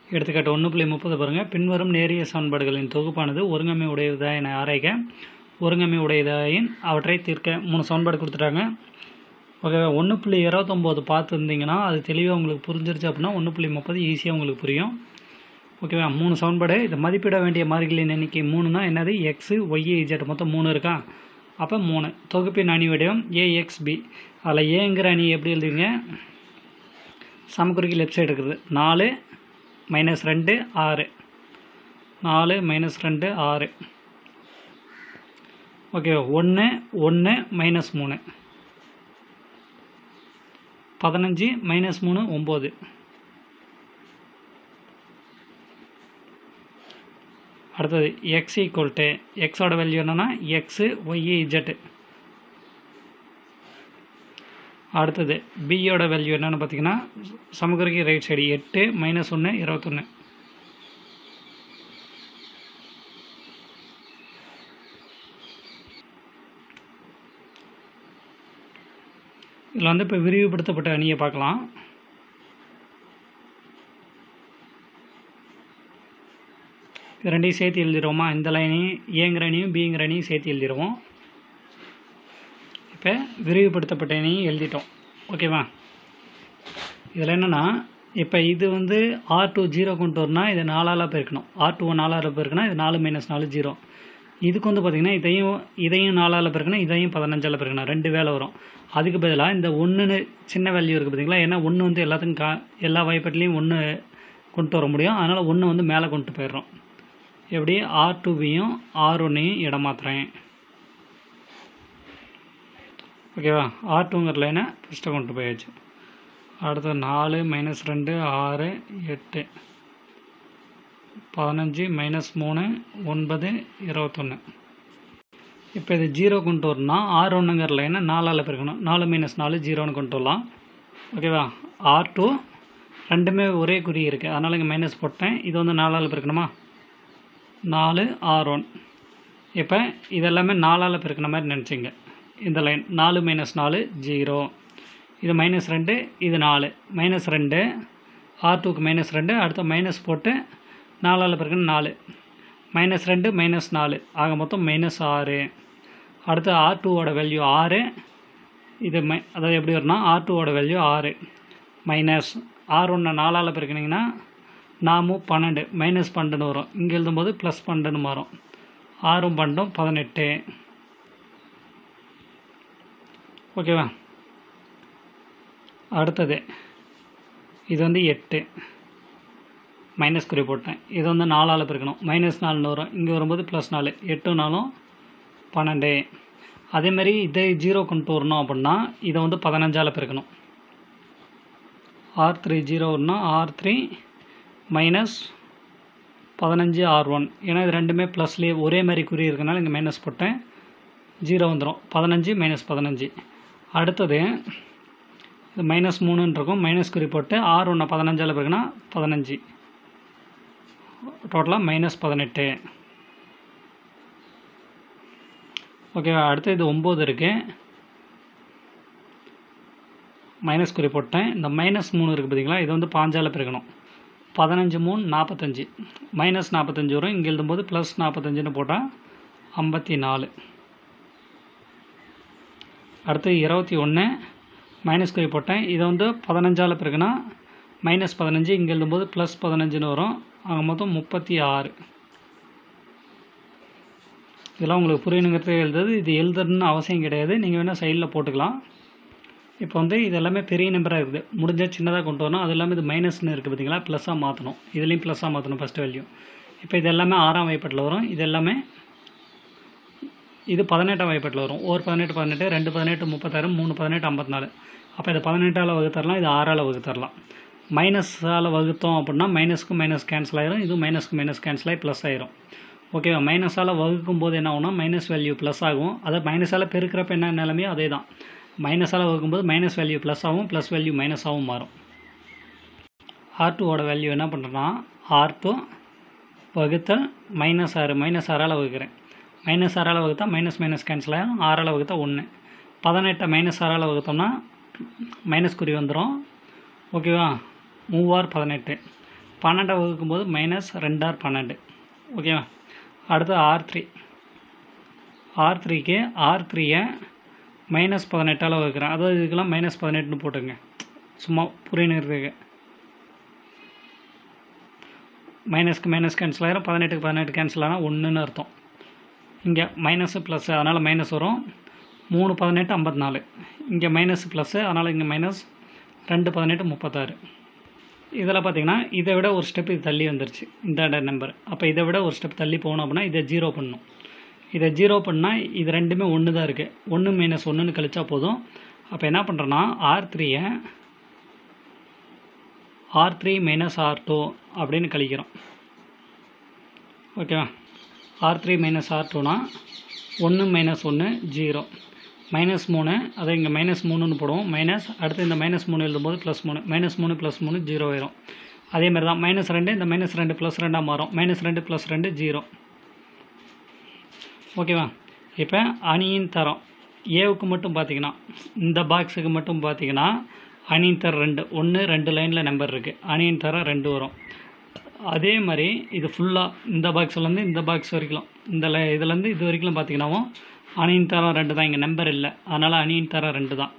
எடுத்துக்காட்டு ஒன்று புள்ளி முப்பது பாருங்கள் பின்வரும் நேரிய சமன்பாடுகளின் தொகுப்பானது ஒருங்கமை உடையதா என ஆராய்க ஒருங்கமை உடையதாயின் அவற்றை தீர்க்க மூணு சமன்பாடு கொடுத்துட்டாங்க ஓகே ஒன்று புள்ளி இருபத்தொம்போது பார்த்துருந்தீங்கன்னா அது தெளிவாக உங்களுக்கு புரிஞ்சிருச்சு அப்படின்னா ஒன்று புள்ளி முப்பது ஈஸியாக உங்களுக்கு புரியும் ஓகேவா மூணு சமன்பாடு இதை மதிப்பிட வேண்டிய மாறிகளின் எண்ணிக்கை மூணுனா என்னது எக்ஸு ஒய் இஜெட் மொத்தம் மூணு இருக்கா அப்போ மூணு தொகுப்பின் அணி வடிவம் ஏஎக்ஸ்பி அதில் ஏங்கிற அணி எப்படி எழுதுவீங்க சமக்குறிக்கு லெஃப்ட் சைடு இருக்குது நாலு மைனஸ் ரெண்டு ஆறு நாலு மைனஸ் ரெண்டு ஆறு ஓகே ஒன்று ஒன்று மைனஸ் மூணு பதினஞ்சு மைனஸ் மூணு ஒம்பது அடுத்தது எக்ஸ் ஈக்குவல் டு எக்ஸோட வேல்யூ என்னென்னா எக்ஸு ஒய் இஜெட்டு அடுத்தது பியோட வேல்யூ என்னென்னு பார்த்தீங்கன்னா சமக்குறிக்கு ரைட் சைடு எட்டு மைனஸ் ஒன்று இருபத்தொன்று இதில் வந்து இப்போ விரிவுபடுத்தப்பட்ட அணியை பார்க்கலாம் இது ரெண்டையும் சேர்த்து எழுதிடுவோமா இந்த லைனையும் ஏங்கிற அணியும் பிங்கிற அணியும் சேர்த்து எழுதிடுவோம் இப்போ விரிவுபடுத்தப்பட்ட அணியும் எழுதிட்டோம் ஓகேவா இதில் என்னென்னா இப்போ இது வந்து ஆர் டூ ஜீரோ கொண்டு வரணும் இதை நாலால் பெருக்கணும் ஆர் டூ நாலால் பெருக்கணும் இது நாலு மைனஸ் நாலு ஜீரோ இதுக்கு வந்து பார்த்திங்கன்னா இதையும் இதையும் நாலால் பெருக்கணும் இதையும் பதினஞ்சால் பெருக்கணும் ரெண்டு வேலை வரும் அதுக்கு பதிலாக இந்த ஒன்றுன்னு சின்ன வேல்யூ இருக்குது பார்த்தீங்களா ஏன்னா ஒன்று வந்து எல்லாத்துக்கும் கா எல்லா வாய்ப்பாட்டிலையும் ஒன்று கொண்டு வர முடியும் அதனால் ஒன்று வந்து மேலே கொண்டு போயிடுறோம் எப்படி ஆர் டூவையும் ஆர் ஒன்னையும் இடமாத்துறேன் ஓகேவா ஆர் டூங்கிற லைனை ஃபஸ்ட்டு கொண்டு போயாச்சு அடுத்து நாலு மைனஸ் ரெண்டு ஆறு எட்டு பதினஞ்சு மைனஸ் மூணு ஒன்பது இருபத்தொன்று இப்போ இது ஜீரோ கொண்டு வரணும்னா ஆர் ஒன்றுங்கிற லைனை நாலால் பெருக்கணும் நாலு மைனஸ் நாலு ஜீரோன்னு கொண்டு வரலாம் ஓகேவா ஆர் டூ ரெண்டுமே ஒரே குறி இருக்குது அதனால் இங்கே மைனஸ் போட்டேன் இது வந்து நாலால் பெருக்கணுமா நாலு ஆர் ஒன் இப்போ இதெல்லாமே நாலால் பெருக்கின மாதிரி நினச்சிங்க இந்த லைன் நாலு மைனஸ் நாலு ஜீரோ இது மைனஸ் ரெண்டு இது நாலு மைனஸ் ரெண்டு ஆர் டூக்கு மைனஸ் ரெண்டு அடுத்து மைனஸ் போட்டு நாலால் பெருக்கணும் நாலு மைனஸ் ரெண்டு மைனஸ் நாலு ஆக மொத்தம் மைனஸ் ஆறு அடுத்து ஆர் டூவோட வேல்யூ ஆறு இது மை அதாவது எப்படி வரும்னா ஆர் டூவோட வேல்யூ ஆறு மைனஸ் ஆர் ஒன்று நாலால் பெருக்கினீங்கன்னா நாமும் பன்னெண்டு மைனஸ் பன்னெண்டுன்னு வரும் இங்கே எழுதும்போது ப்ளஸ் பன்னெண்டுன்னு வரும் ஆறும் பன்னெண்டும் பதினெட்டு ஓகேவா அடுத்தது இது வந்து எட்டு மைனஸ் குறி போட்டேன் இது வந்து நாலால் பெருக்கணும் மைனஸ் நாலுன்னு வரும் இங்கே வரும்போது ப்ளஸ் நாலு எட்டு நாலும் பன்னெண்டு அதேமாதிரி இதை ஜீரோ கொண்டு வரணும் அப்படின்னா இதை வந்து பதினஞ்சால் பெருக்கணும் ஆர் த்ரீ ஜீரோன்னா ஆர் த்ரீ மைனஸ் பதினஞ்சு ஆர் ஒன் ஏன்னா இது ரெண்டுமே ப்ளஸ்லேயே ஒரே மாதிரி குறி இருக்கனால இங்கே மைனஸ் போட்டேன் ஜீரோ வந்துடும் பதினஞ்சு மைனஸ் பதினஞ்சு அடுத்தது இது மைனஸ் மூணுன்னு இருக்கும் மைனஸ் குறி போட்டு ஆர் ஒன்று பதினஞ்சால் பிறகுனா பதினஞ்சு டோட்டலாக மைனஸ் பதினெட்டு ஓகேவா அடுத்து இது ஒம்பது இருக்குது மைனஸ் குறி போட்டேன் இந்த மைனஸ் மூணு இருக்குது பார்த்தீங்களா இது வந்து பாஞ்சால் பிறக்கணும் பதினஞ்சு மூணு நாற்பத்தஞ்சு மைனஸ் நாற்பத்தஞ்சு வரும் இங்கே எழுதும்போது ப்ளஸ் நாற்பத்தஞ்சுன்னு போட்டால் ஐம்பத்தி நாலு அடுத்து இருபத்தி ஒன்று மைனஸ் குறி போட்டேன் இதை வந்து பதினஞ்சால் பிறகுனா மைனஸ் பதினஞ்சு இங்கே எழுதும்போது ப்ளஸ் பதினஞ்சுன்னு வரும் ஆக மொத்தம் முப்பத்தி ஆறு இதெல்லாம் உங்களுக்கு புரியணுங்கிறது எழுதுறது இது எழுதுறதுன்னு அவசியம் கிடையாது நீங்கள் வேணால் சைடில் போட்டுக்கலாம் இப்போ வந்து இது எல்லாமே பெரிய நம்பராக இருக்குது முடிஞ்சால் சின்னதாக கொண்டு வரணும் அது எல்லாமே இது மைனஸ்னு இருக்குது பார்த்தீங்களா ப்ளஸ்ஸாக மாற்றணும் இதுலேயும் ப்ளஸ்ஸாக மாற்றணும் ஃபஸ்ட் வேல்யூ இப்போ இது எல்லாமே ஆறாம் வகைப்பாட்டில் வரும் இது எல்லாமே இது பதினெட்டாம் வகைப்பாட்டில் வரும் ஒரு பதினெட்டு பதினெட்டு ரெண்டு பதினெட்டு முப்பத்தாறு மூணு பதினெட்டு ஐம்பத்தி நாலு அப்போ இது பதினெட்டால் வகுத்தரலாம் இது ஆறால் வகுத்தரலாம் மைனஸால் வகுத்தோம் அப்படின்னா மைனஸ்க்கு மைனஸ் கேன்சல் ஆயிரும் இது மைனஸ்க்கு மைனஸ் கேன்சல் ஆகி ப்ளஸ் ஆயிரும் ஓகேவா மைனஸால் வகுக்கும் போது என்ன ஆகும்னா மைனஸ் வேல்யூ ப்ளஸ் ஆகும் அதை மைனஸால் பெருக்கிறப்ப என்ன நிலைமையோ அதே தான் மைனஸால் வகுக்கும்போது மைனஸ் வேல்யூ ப்ளஸ் ஆகும் ப்ளஸ் வேல்யூ மைனஸாகவும் மாறும் ஆர் டூவோட வேல்யூ என்ன பண்ணுறேன்னா ஆர் டூ வகுத்தல் மைனஸ் ஆறு மைனஸ் ஆறால் வகுக்கிறேன் மைனஸ் ஆறால் வகுத்தா மைனஸ் மைனஸ் கேன்சல் ஆகும் ஆறால் வகுத்தா ஒன்று பதினெட்டை மைனஸ் ஆறால் வகுத்தோம்னா மைனஸ் குறி வந்துடும் ஓகேவா மூவார் பதினெட்டு பன்னெண்டை வகுக்கும் போது மைனஸ் ரெண்டார் பன்னெண்டு ஓகேவா அடுத்து ஆர் த்ரீ ஆர் த்ரீக்கு ஆர் த்ரீயை மைனஸ் பதினெட்டால் வகுக்கிறேன் அதாவது இதுக்கெல்லாம் மைனஸ் பதினெட்டுன்னு போட்டுங்க சும்மா புரியணுறதுக்கு மைனஸ்க்கு மைனஸ் கேன்சல் ஆகிரும் பதினெட்டுக்கு பதினெட்டு கேன்சல் ஆனால் ஒன்றுன்னு அர்த்தம் இங்கே மைனஸு ப்ளஸ்ஸு அதனால் மைனஸ் வரும் மூணு பதினெட்டு ஐம்பத்தி நாலு இங்கே மைனஸ் ப்ளஸ்ஸு அதனால் இங்கே மைனஸ் ரெண்டு பதினெட்டு முப்பத்தாறு இதில் பார்த்தீங்கன்னா இதை விட ஒரு ஸ்டெப் இது தள்ளி வந்துருச்சு இந்த நம்பர் அப்போ இதை விட ஒரு ஸ்டெப் தள்ளி போகணும் அப்படின்னா இதை ஜீரோ பண்ணணும் இதை ஜீரோ பண்ணால் இது ரெண்டுமே ஒன்று தான் இருக்குது ஒன்று மைனஸ் ஒன்றுன்னு கழிச்சா போதும் அப்போ என்ன பண்ணுறேன்னா ஆர் த்ரீயை r three minus r two அப்படின்னு கழிக்கிறோம் ஓகேவா ஆர் த்ரீ மைனஸ் ஆர் டூனா ஒன்று மைனஸ் ஒன்று ஜீரோ மைனஸ் மூணு அதை இங்கே மைனஸ் மூணுன்னு போடுவோம் மைனஸ் அடுத்து இந்த மைனஸ் மூணு எழுதும்போது ப்ளஸ் மூணு மைனஸ் மூணு ப்ளஸ் மூணு ஜீரோ ஆயிரும் அதே மாதிரி தான் மைனஸ் ரெண்டு இந்த மைனஸ் ரெண்டு ப்ளஸ் ரெண்டாக மாறும் மைனஸ் ரெண்டு ப்ளஸ் ரெண்டு ஜீரோ ஓகேவா இப்போ அணியின் தரம் ஏவுக்கு மட்டும் பார்த்தீங்கன்னா இந்த பாக்ஸுக்கு மட்டும் பார்த்தீங்கன்னா அணியின் தரம் ரெண்டு ஒன்று ரெண்டு லைனில் நம்பர் இருக்குது அணியின் தரம் ரெண்டு வரும் அதே மாதிரி இது ஃபுல்லாக இந்த பாக்ஸ்லேருந்து இந்த பாக்ஸ் வரைக்கும் இந்த லை இதுலேருந்து இது வரைக்கும் பார்த்தீங்கன்னாவும் அணியின் தரம் ரெண்டு தான் இங்கே நம்பர் இல்லை அதனால் அணியின் தரம் ரெண்டு தான்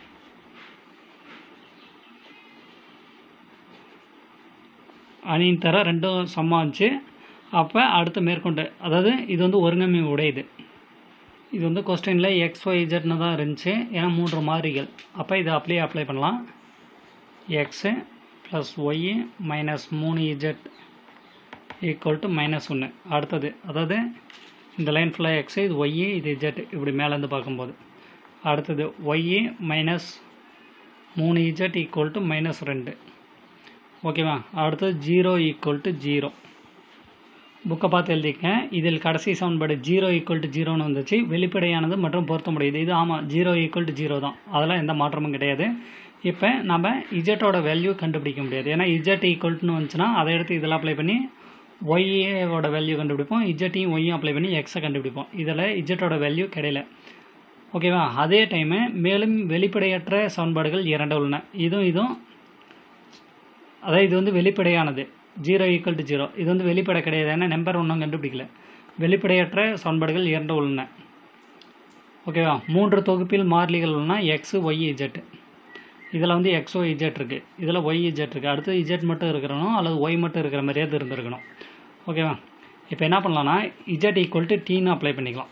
அணியின் தரம் ரெண்டும் சம்மா இருந்துச்சு அப்போ அடுத்து மேற்கொண்டு அதாவது இது வந்து ஒருங்கமை உடையது இது வந்து கொஸ்டினில் எக்ஸ் ஒய் இஜட்னு தான் இருந்துச்சு ஏன்னா மூன்று மாறிகள் அப்போ இதை அப்படியே அப்ளை பண்ணலாம் எக்ஸு ப்ளஸ் ஒய் மைனஸ் மூணு இஜட் ஈக்குவல் டு மைனஸ் ஒன்று அடுத்தது அதாவது இந்த லைன் ஃபுல்லாக எக்ஸு இது ஒய் இது இஜட் இப்படி மேலேருந்து பார்க்கும்போது அடுத்தது ஒய் மைனஸ் மூணு இஜட் ஈக்குவல் டு மைனஸ் ரெண்டு ஓகேவா அடுத்தது ஜீரோ ஈக்குவல் டு ஜீரோ புக்கை பார்த்து எழுதிக்கேன் இதில் கடைசி சமன்பாடு ஜீரோ ஈக்குவல் டு ஜீரோன்னு வந்துச்சு வெளிப்படையானது மற்றும் பொருத்த முடியுது இது ஆமாம் ஜீரோ ஈக்குவல் டு ஜீரோ தான் அதெல்லாம் எந்த மாற்றமும் கிடையாது இப்போ நம்ம இஜெட்டோட வேல்யூ கண்டுபிடிக்க முடியாது ஏன்னா இஜெட் ஈக்குவல்ட்டுன்னு வந்துச்சுன்னா அதை எடுத்து இதில் அப்ளை பண்ணி ஒய்யோட வேல்யூ கண்டுபிடிப்போம் இஜெட்டையும் ஒய்யும் அப்ளை பண்ணி எக்ஸை கண்டுபிடிப்போம் இதில் இஜெட்டோட வேல்யூ கிடையல ஓகேவா அதே டைமு மேலும் வெளிப்படையற்ற சமன்பாடுகள் இரண்டு உள்ளன இதுவும் இதுவும் அதாவது இது வந்து வெளிப்படையானது ஜீரோ ஈக்குவல் டு ஜீரோ இது வந்து வெளிப்படை கிடையாது ஏன்னா நம்பர் ஒன்றும் கண்டுபிடிக்கல வெளிப்படையற்ற சமன்பாடுகள் இரண்டு உள்ளன ஓகேவா மூன்று தொகுப்பில் மாறிலிகள் உள்ளன எக்ஸு ஒய் இஜெட் இதில் வந்து எக்ஸ் ஒய் இஜெட் இருக்குது இதில் ஒய் இஜெட் இருக்குது அடுத்து இஜெட் மட்டும் இருக்கிறணும் அல்லது ஒய் மட்டும் இருக்கிற மாதிரியாவது இருந்திருக்கணும் ஓகேவா இப்போ என்ன பண்ணலாம்னா இஜெட் ஈக்குவல் டு டீன்னு அப்ளை பண்ணிக்கலாம்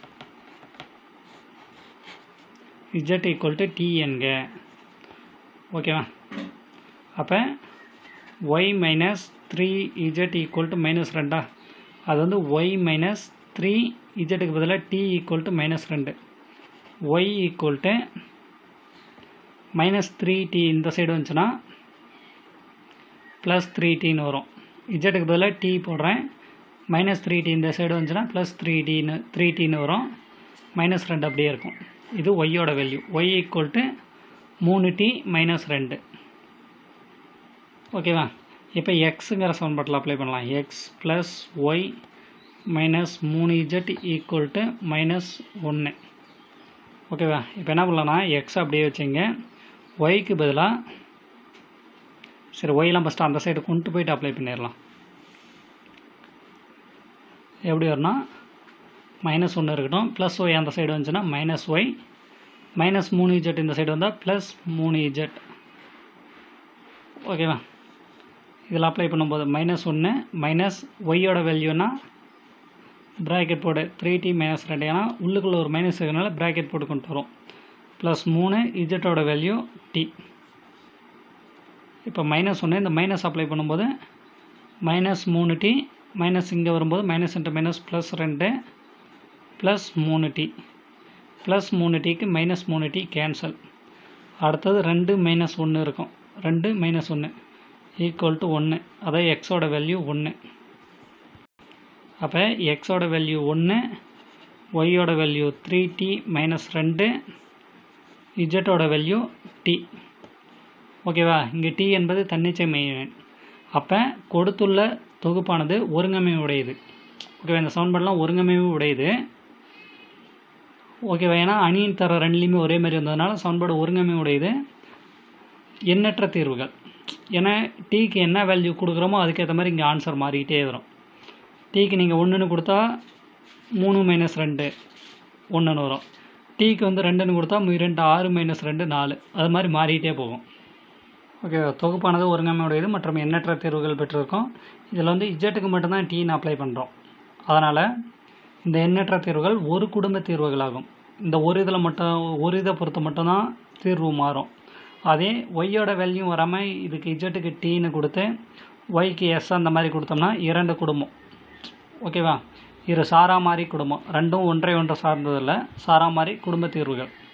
இஜெட் ஈக்குவல் டு டி என்க ஓகேவா அப்போ y minus three z equal to minus ரெண்டா அது வந்து ஒய் மைனஸ் த்ரீ இஜெட்டுக்கு பதிலாக டி ஈக்குவல் டு மைனஸ் ரெண்டு y equal to minus three t இந்த சைடு வந்துச்சுன்னா ப்ளஸ் த்ரீ டின்னு வரும் இஜெட்டுக்கு பதிலாக டி போடுறேன் மைனஸ் த்ரீ டி இந்த சைடு வந்துச்சுன்னா ப்ளஸ் த்ரீ டின்னு த்ரீ டின்னு வரும் மைனஸ் ரெண்டு அப்படியே இருக்கும் இது ஒய்யோட வேல்யூ ஒய் ஈக்குவல் டு மூணு டி மைனஸ் ரெண்டு ஓகேவா இப்போ எக்ஸுங்கிற சமன்பாட்டில் அப்ளை பண்ணலாம் எக்ஸ் ப்ளஸ் ஒய் மைனஸ் மூணு இஜெட் ஈக்குவல் டு மைனஸ் ஒன்று ஓகேவா இப்போ என்ன பண்ணலாம்னா எக்ஸ் அப்படியே வச்சுங்க ஒய்க்கு பதிலாக சரி ஒய்லாம் ஃபஸ்ட்டு அந்த சைடு கொண்டு போயிட்டு அப்ளை பண்ணிடலாம் எப்படி வரும்னா மைனஸ் ஒன்று இருக்கட்டும் ப்ளஸ் ஒய் அந்த சைடு வந்துச்சுன்னா மைனஸ் ஒய் மைனஸ் மூணு இஜெட் இந்த சைடு வந்தால் ப்ளஸ் மூணு இஜெட் ஓகேவா இதில் அப்ளை பண்ணும்போது மைனஸ் ஒன்று மைனஸ் ஒய்யோட வேல்யூனா ப்ராக்கெட் போடு த்ரீ டி மைனஸ் ரெண்டு ஏன்னா உள்ளுக்குள்ளே ஒரு மைனஸ் இருக்கிறனால ப்ராக்கெட் போட்டு கொண்டு வரும் ப்ளஸ் மூணு இஜெட்டோட வேல்யூ டி இப்போ மைனஸ் ஒன்று இந்த மைனஸ் அப்ளை பண்ணும்போது மைனஸ் மூணு டி மைனஸ் இங்கே வரும்போது மைனஸ் இன்ட்டு மைனஸ் ப்ளஸ் ரெண்டு ப்ளஸ் மூணு டி ப்ளஸ் மூணு டிக்கு மைனஸ் மூணு டி கேன்சல் அடுத்தது ரெண்டு மைனஸ் ஒன்று இருக்கும் ரெண்டு மைனஸ் ஒன்று ஈக்குவல் டு ஒன்று அதாவது எக்ஸோட வேல்யூ ஒன்று அப்போ எக்ஸோட வேல்யூ ஒன்று ஒய்யோட வேல்யூ த்ரீ டி மைனஸ் ரெண்டு இஜெட்டோட வேல்யூ டி ஓகேவா இங்கே டி என்பது தன்னிச்சை மெய்யெண் அப்போ கொடுத்துள்ள தொகுப்பானது ஒருங்கமை உடையது ஓகேவா இந்த சமன்பாடெலாம் ஒருங்கமைவு உடையது ஓகேவா ஏன்னா அணியின் தர ரெண்டுலேயுமே ஒரே மாதிரி வந்ததுனால சமன்பாடு ஒருங்கமை உடையது எண்ணற்ற தீர்வுகள் ஏன்னா டீக்கு என்ன வேல்யூ கொடுக்குறோமோ அதுக்கேற்ற மாதிரி இங்கே ஆன்சர் மாறிக்கிட்டே வரும் டீக்கு நீங்கள் ஒன்றுன்னு கொடுத்தா மூணு மைனஸ் ரெண்டு ஒன்றுன்னு வரும் டீக்கு வந்து ரெண்டுன்னு கொடுத்தா மு- ரெண்டு ஆறு மைனஸ் ரெண்டு நாலு அது மாதிரி மாறிக்கிட்டே போகும் ஓகே தொகுப்பானது ஒருங்கமையுடையது மற்றும் எண்ணற்ற தீர்வுகள் பெற்றிருக்கோம் இதில் வந்து இஜெட்டுக்கு மட்டும்தான் டீன்னு அப்ளை பண்ணுறோம் அதனால் இந்த எண்ணற்ற தீர்வுகள் ஒரு குடும்ப தீர்வுகளாகும் இந்த ஒரு இதில் மட்டும் ஒரு இதை பொறுத்து மட்டும்தான் தீர்வு மாறும் அதே ஒய்யோட வேல்யூ வராமல் இதுக்கு இஜெட்டுக்கு டீன்னு கொடுத்து ஒய்க்கு எஸ் அந்த மாதிரி கொடுத்தோம்னா இரண்டு குடும்பம் ஓகேவா இரு சாரா மாதிரி குடும்பம் ரெண்டும் ஒன்றை ஒன்று சார்ந்ததில்லை சாரா மாதிரி குடும்ப தீர்வுகள்